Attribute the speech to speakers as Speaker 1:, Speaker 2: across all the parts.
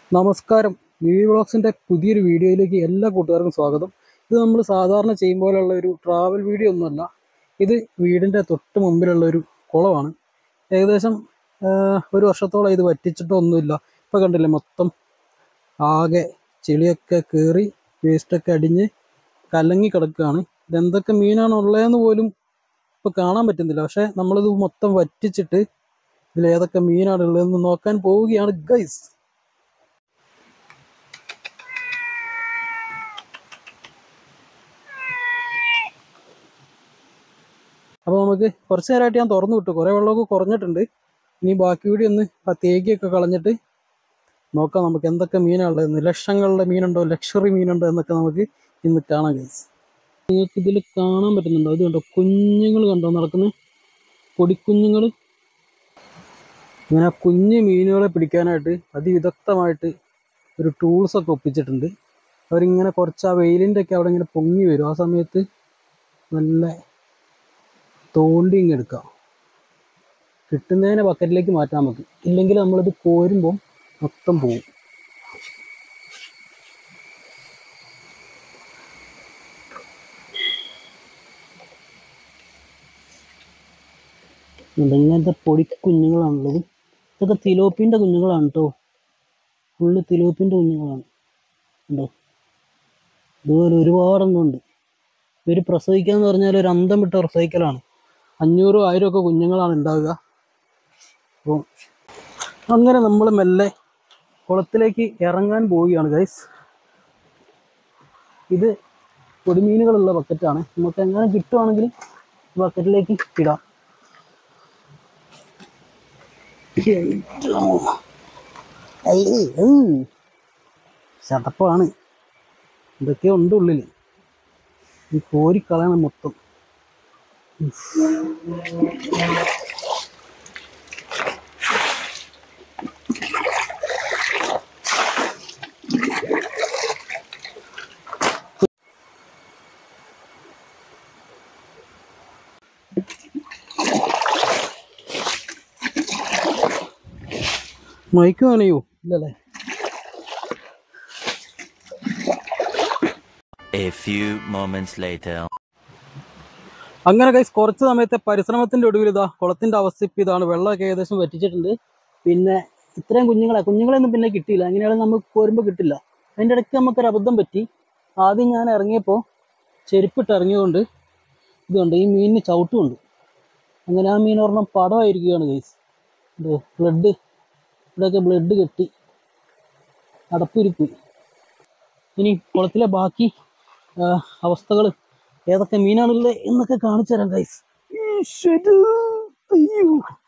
Speaker 1: നമസ്കാരം വി വ്ളോഗ്സിൻ്റെ പുതിയൊരു വീഡിയോയിലേക്ക് എല്ലാ കൂട്ടുകാർക്കും സ്വാഗതം ഇത് നമ്മൾ സാധാരണ ചെയ്യും പോലെയുള്ള ഒരു ട്രാവൽ വീഡിയോ ഒന്നുമല്ല ഇത് വീടിൻ്റെ തൊട്ട് മുമ്പിലുള്ള ഒരു കുളമാണ് ഏകദേശം ആ, ഒരു വർഷത്തോളം ഇത് വറ്റിച്ചിട്ടൊന്നുമില്ല ഇപ്പോൾ കണ്ടില്ലേ മൊത്തം ആകെ ചെളിയൊക്കെ കയറി വേസ്റ്റൊക്കെ അടിഞ്ഞ് കലങ്ങി കിടക്കുകയാണ് ഇതെന്തൊക്കെ മീനാണ് ഉള്ളതെന്ന് പോലും ഇപ്പോൾ കാണാൻ പറ്റുന്നില്ല പക്ഷേ നമ്മളിത് മൊത്തം വറ്റിച്ചിട്ട് ഇതിൽ ഏതൊക്കെ മീനാണ് ഉള്ളതെന്ന് നോക്കാൻ പോവുകയാണ് ഗൈസ് അപ്പോൾ നമുക്ക് കുറച്ച് നേരമായിട്ട് ഞാൻ തുറന്നു വിട്ടു കുറേ വെള്ളമൊക്കെ കുറഞ്ഞിട്ടുണ്ട് ഇനി ബാക്കി കൂടി ഒന്ന് ആ തേക്കിയൊക്കെ കളഞ്ഞിട്ട് നോക്കാം നമുക്ക് എന്തൊക്കെ മീനാണുള്ളത് ലക്ഷങ്ങളുടെ മീനുണ്ടോ ലക്ഷറി മീനുണ്ടോ എന്നൊക്കെ നമുക്ക് ഇന്ന് കാണാം ഗൈസ് നിങ്ങൾക്ക് ഇതിൽ കാണാൻ പറ്റുന്നുണ്ടോ ഇത് കണ്ടോ കുഞ്ഞുങ്ങൾ കണ്ടോ നടക്കുന്നത് പൊടിക്കുഞ്ഞുങ്ങൾ ഇങ്ങനെ ആ കുഞ്ഞു മീനുകളെ പിടിക്കാനായിട്ട് അതിവിദഗ്ധമായിട്ട് ഒരു ടൂൾസൊക്കെ ഒപ്പിച്ചിട്ടുണ്ട് അവരിങ്ങനെ കുറച്ച് ആ വെയിലിൻ്റെ ഒക്കെ അവിടെ ഇങ്ങനെ പൊങ്ങി വരും ആ സമയത്ത് നല്ല തോണ്ടി ഇങ്ങ് എടുക്കാം കിട്ടുന്നതിനെ ബക്കറ്റിലേക്ക് മാറ്റാൻ നമുക്ക് ഇല്ലെങ്കിൽ നമ്മളിത് കോരുമ്പോൾ മൊത്തം പോവും ഇങ്ങനത്തെ പൊടി കുഞ്ഞുങ്ങളാണുള്ളത് ഇതൊക്കെ തിലോപ്പിൻ്റെ കുഞ്ഞുങ്ങളാണ് കേട്ടോ ഫുള്ള് തിലോപ്പിൻ്റെ കുഞ്ഞുങ്ങളാണ് ഉണ്ടോ ഇതുപോലെ ഒരുപാടെണ്ണം ഉണ്ട് ഇവർ പ്രസവിക്കുക എന്ന് പറഞ്ഞാൽ ഒരു അന്തം വിട്ട പ്രസവിക്കലാണ് അഞ്ഞൂറും ആയിരം ഒക്കെ കുഞ്ഞുങ്ങളാണ് ഉണ്ടാവുക അപ്പോൾ അങ്ങനെ നമ്മൾ മെല്ലെ കുളത്തിലേക്ക് ഇറങ്ങാൻ പോവുകയാണ് ഗൈസ് ഇത് പൊടിമീനുകളുള്ള ബക്കറ്റാണ് നമുക്ക് എങ്ങനെ കിട്ടുവാണെങ്കിൽ ബക്കറ്റിലേക്ക് ഇടാം ചതപ്പാണ് ഇതൊക്കെ ഉണ്ട് ഉള്ളിൽ ഈ കോരിക്കളയണം മൊത്തം മൈക്ക് നനയോ ഇല്ലല്ലേ
Speaker 2: A few moments later.
Speaker 1: അങ്ങനെ കൈസ് കുറച്ച് സമയത്തെ പരിശ്രമത്തിന്റെ ഒടുവിൽ ഇതാ കുളത്തിന്റെ അവസ്ഥ ഇപ്പം ഇതാണ് വെള്ളമൊക്കെ ഏകദേശം വറ്റിച്ചിട്ടുണ്ട് പിന്നെ ഇത്രയും കുഞ്ഞുങ്ങളെ കുഞ്ഞുങ്ങളെയൊന്നും പിന്നെ കിട്ടിയില്ല അങ്ങനെയാണെങ്കിൽ നമുക്ക് കോരുമ്പോൾ കിട്ടില്ല അതിൻ്റെ ഇടയ്ക്ക് നമുക്കൊരു അബദ്ധം പറ്റി ആദ്യം ഞാൻ ഇറങ്ങിയപ്പോൾ ചെരുപ്പിട്ട് ഇറങ്ങിയതുകൊണ്ട് ഇതുണ്ട് ഈ മീനിന് ചവിട്ടുമുണ്ട് അങ്ങനെ ആ മീൻ ഒരെണ്ണം പടമായിരിക്കുകയാണ് ഗൈസ് ഇത് ബ്ലഡ് ഇവിടെയൊക്കെ ബ്ലഡ് കെട്ടി അടപ്പിരിപ്പ് ഇനി കുളത്തിലെ ബാക്കി അവസ്ഥകൾ ഏതൊക്കെ മീനാണുള്ളത് എന്നൊക്കെ കാണിച്ചു തരാം ഗൈസ് അയ്യോ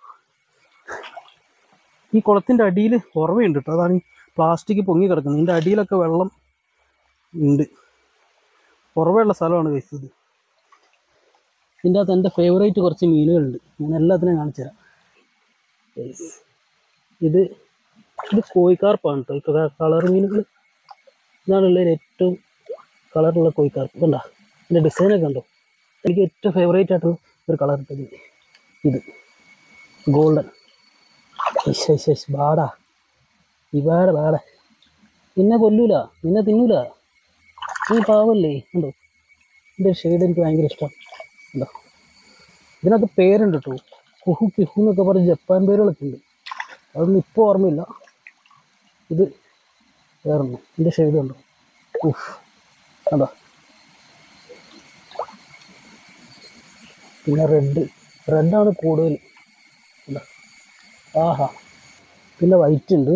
Speaker 1: ഈ കുളത്തിൻ്റെ അടിയിൽ ഉറവയുണ്ട് കേട്ടോ അതാണ് ഈ പ്ലാസ്റ്റിക് പൊങ്ങി കിടക്കുന്നത് ഇതിൻ്റെ അടിയിലൊക്കെ വെള്ളം ഉണ്ട് ഉറവയുള്ള സ്ഥലമാണ് ഗൈസ് ഇത് ഇതിൻ്റെ അകത്ത് എൻ്റെ ഫേവറേറ്റ് കുറച്ച് മീനുകളുണ്ട് ഞാൻ എല്ലാത്തിനെയും കാണിച്ചു തരാം Guys, ഇത് ഇത് കോഴിക്കാർപ്പാണ് കേട്ടോ കളർ മീനുകൾ ഇതാണുള്ളതിൽ ഏറ്റവും കളറുള്ള കോഴിക്കാർപ്പ് കണ്ട ഇതിൻ്റെ ഡിസൈനൊക്കെ കണ്ടോ എനിക്ക് ഏറ്റവും ഫേവറേറ്റ് ആയിട്ടുള്ള ഒരു കളർ ഇട്ടത് ഇത് ഗോൾഡൻ ബാടാ ഇവാട ബാട നിന്നെ കൊല്ലൂല നിന്നെ തിന്നൂല നീ പാവല്ലേ കണ്ടോ ഇതിൻ്റെ ഷെയ്ഡ് എനിക്ക് ഭയങ്കര ഇഷ്ടം കണ്ടോ ഇതിനകത്ത് പേരുണ്ട് കേട്ടോ കുഹു കിഹു എന്നൊക്കെ പറഞ്ഞ് ജപ്പാൻ പേരുകളൊക്കെ ഉണ്ട് അതൊന്നും ഇപ്പോൾ ഓർമ്മയില്ല ഇത് വേറൊന്നും ഇതിൻ്റെ ഷെയ്ഡ് കണ്ടോ ഉഫ് കണ്ടോ പിന്നെ റെഡ് റെഡാണ് കൂടുതൽ കണ്ടോ ആഹാ പിന്നെ വൈറ്റ് ഉണ്ട്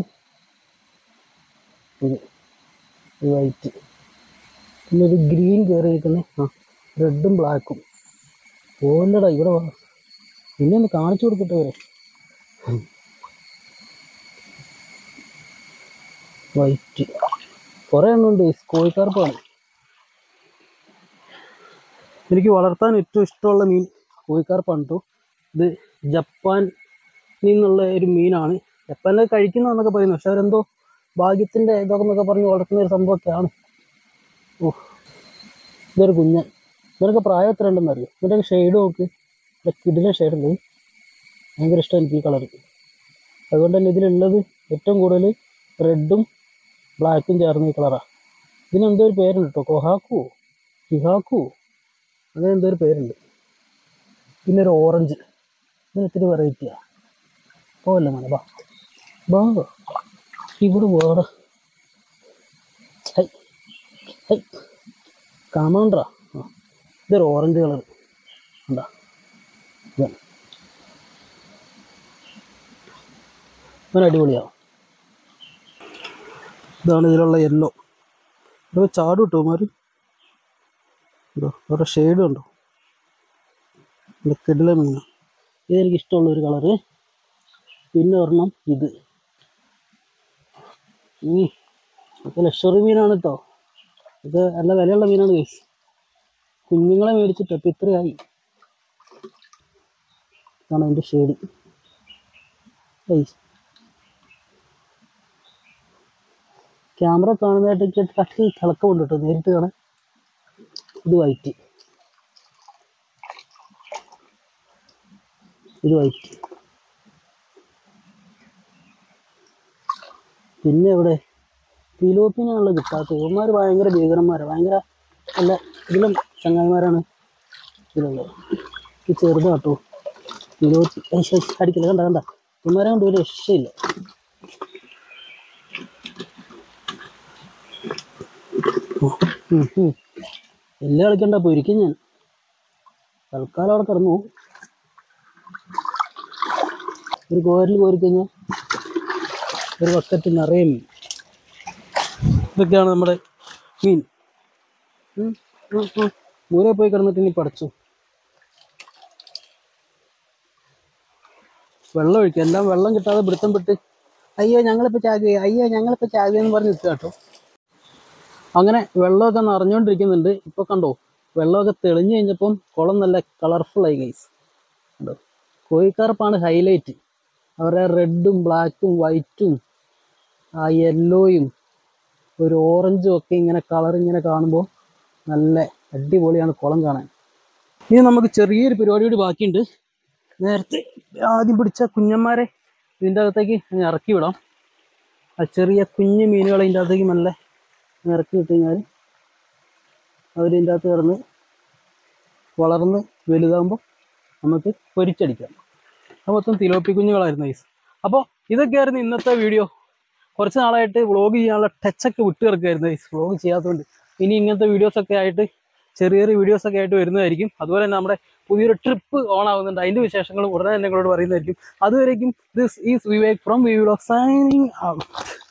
Speaker 1: ഇത് ഇത് വൈറ്റ് പിന്നെ ഒരു ഗ്രീൻ കയറി നിൽക്കുന്ന ആ റെഡും ബ്ലാക്കും ഓല്ലടാ ഇവിടെ വാ പിന്നെ ഒന്ന് കാണിച്ചു കൊടുക്കട്ടെ വരെ വൈറ്റ് കുറേ എണ്ണമുണ്ട് കോഴിക്കാർപ്പാണ് എനിക്ക് വളർത്താൻ ഏറ്റവും ഇഷ്ടമുള്ള മീൻ കോഴിക്കാർപ്പാണ് കേട്ടോ ഇത് ജപ്പാൻ നിന്നുള്ള ഒരു മീനാണ് ജപ്പാനിൽ കഴിക്കുന്നതെന്നൊക്കെ പറയുന്നു പക്ഷെ അവരെന്തോ ഭാഗ്യത്തിൻ്റെ ഇതൊക്കെ എന്നൊക്കെ പറഞ്ഞ് വളർത്തുന്ന ഒരു സംഭവമൊക്കെയാണ് ഓ ഇതൊരു കുഞ്ഞൻ ഇതിനൊക്കെ പ്രായം എത്ര ഉണ്ടെന്ന് അറിയാം ഇതിൻ്റെ ഷെയ്ഡ് നോക്ക് ഇവിടെ കിടില ഷെയ്ഡ് ഉണ്ട് ഭയങ്കര ഇഷ്ടം എനിക്ക് ഈ കളർ അതുകൊണ്ട് തന്നെ ഇതിലുള്ളത് ഏറ്റവും കൂടുതൽ റെഡും ബ്ലാക്കും ചേർന്ന ഈ കളറാ ഇതിനെന്തോ ഒരു പേരുണ്ട് കേട്ടോ കൊഹാക്കു കിഹാക്കു അങ്ങനെ എന്തോ ഒരു പേരുണ്ട് പിന്നെ ഒരു ഓറഞ്ച് ഇതിന് ഇത്തിരി വെറൈറ്റിയാ പോവല്ലേ മോനെ ബാ ബാ ഇവിടെ വേറെ ഹൈ ഹൈ കാമൗണ്ടറാ ആ ഇതൊരു ഓറഞ്ച് കളർ ഉണ്ടാ ഇതാണ് ഇവൻ അടിപൊളിയാവും ഇതാണ് ഇതിലുള്ള യെല്ലോ ഇതൊക്കെ ചാടും കിട്ടുമോ മാര് ഇതോ ഓരോ ഷെയ്ഡും ഉണ്ടോ ഇത് കിടില മീന ഇതെനിക്ക് ഇഷ്ടമുള്ള ഒരു കളറ് പിന്നെ ഒരെണ്ണം ഇത് ഉം. ഇതൊക്കെ ലക്ഷറി മീനാണ് കേട്ടോ ഇത് നല്ല വിലയുള്ള മീനാണ് കേസ് കുഞ്ഞുങ്ങളെ മേടിച്ചിട്ട് ഇപ്പം ഇത്രയായി ഇതാണ് അതിൻ്റെ ഷെയ്ഡ് ക്യാമറ കാണുന്നതായിട്ട് കട്ടി തിളക്കമുണ്ട് കേട്ടോ നേരിട്ട് കാണാൻ ഇത് വൈറ്റ് ഇത് വൈറ്റ് പിന്നെ എവിടെ തിലോപ്പിനാണല്ലോ കിട്ടാത്തത് ഇവന്മാർ ഭയങ്കര ഭീകരന്മാരാണ് ഭയങ്കര നല്ല ഇതിലും ചങ്ങായിമാരാണ് ഇതിലുള്ളത് ഈ ചെറുതാട്ടോ തിലോപ്പി ഏയ് ശ്ശെ, അടിക്കില്ല കണ്ട കണ്ട ഇവന്മാരെ കൊണ്ട് ഒരു രക്ഷയില്ല ഉം, ഉം. എല്ലാം കളിക്കണ്ട പൊരിക്കും ഞാൻ തൽക്കാലം അവിടെ കിടന്നു ഒരു കോരിൽ കോരിക്കഴിഞ്ഞാൽ ഒരു ബക്കറ്റ് നിറയെ മീൻ ഇതൊക്കെയാണ് നമ്മുടെ മീൻ ഉം, ഉം, ഉം. ദൂരെ പോയി കിടന്നിട്ട് ഇനി പടച്ചു വെള്ളം ഒഴിക്കുക എല്ലാം വെള്ളം കിട്ടാതെ പിടുത്തം പെട്ട് അയ്യോ ഞങ്ങളിപ്പോൾ ചാകുക അയ്യോ ഞങ്ങളിപ്പോൾ ചാകുക എന്ന് പറഞ്ഞ് നിൽക്കുക കേട്ടോ അങ്ങനെ വെള്ളമൊക്കെ നിറഞ്ഞുകൊണ്ടിരിക്കുന്നുണ്ട് ഇപ്പോൾ കണ്ടോ വെള്ളമൊക്കെ തെളിഞ്ഞു കഴിഞ്ഞപ്പം കുളം നല്ല കളർഫുള്ളായി ഗൈസ് കണ്ടോ കോഴിക്കറുപ്പാണ് ഹൈലൈറ്റ് അവരുടെ റെഡും ബ്ലാക്കും വൈറ്റും ആ യെല്ലോയും ഒരു ഓറഞ്ചും ഒക്കെ ഇങ്ങനെ കളർ ഇങ്ങനെ കാണുമ്പോൾ നല്ല അടിപൊളിയാണ് കുളം കാണാൻ ഇനി നമുക്ക് ചെറിയൊരു പരിപാടി കൂടി ബാക്കിയുണ്ട് നേരത്തെ ആദ്യം പിടിച്ച കുഞ്ഞന്മാരെ ഇതിൻ്റെ അകത്തേക്ക് അങ്ങ് ഇറക്കി വിടാം ആ ചെറിയ കുഞ്ഞു മീനുകളെ ഇതിൻ്റെ അകത്തേക്ക് മെല്ലെ ഇറക്കി വിട്ട് കഴിഞ്ഞാൽ അവരിതിൻ്റെ അകത്ത് കിടന്ന് വളർന്ന് വലുതാകുമ്പോൾ നമുക്ക് പൊരിച്ചടിക്കാം അത് മൊത്തം തിലോപ്പി കുഞ്ഞുങ്ങളായിരുന്നു ഐസ് അപ്പോൾ ഇതൊക്കെയായിരുന്നു ഇന്നത്തെ വീഡിയോ കുറച്ച് നാളായിട്ട് വ്ളോഗ് ചെയ്യാനുള്ള ടച്ചൊക്കെ വിട്ട് കിടക്കുമായിരുന്നു ഐസ് വ്ളോഗ് ചെയ്യാത്തതുകൊണ്ട് ഇനി ഇങ്ങനത്തെ വീഡിയോസൊക്കെ ആയിട്ട് ചെറിയ ചെറിയ വീഡിയോസൊക്കെ ആയിട്ട് വരുന്നതായിരിക്കും അതുപോലെ തന്നെ നമ്മുടെ പുതിയൊരു ട്രിപ്പ് ഓൺ ആവുന്നുണ്ട് അതിൻ്റെ വിശേഷങ്ങളും ഉടനെ തന്നെ നിങ്ങളോട് പറയുന്നതായിരിക്കും അതുവരേക്കും this is Vivek from V vlog signing out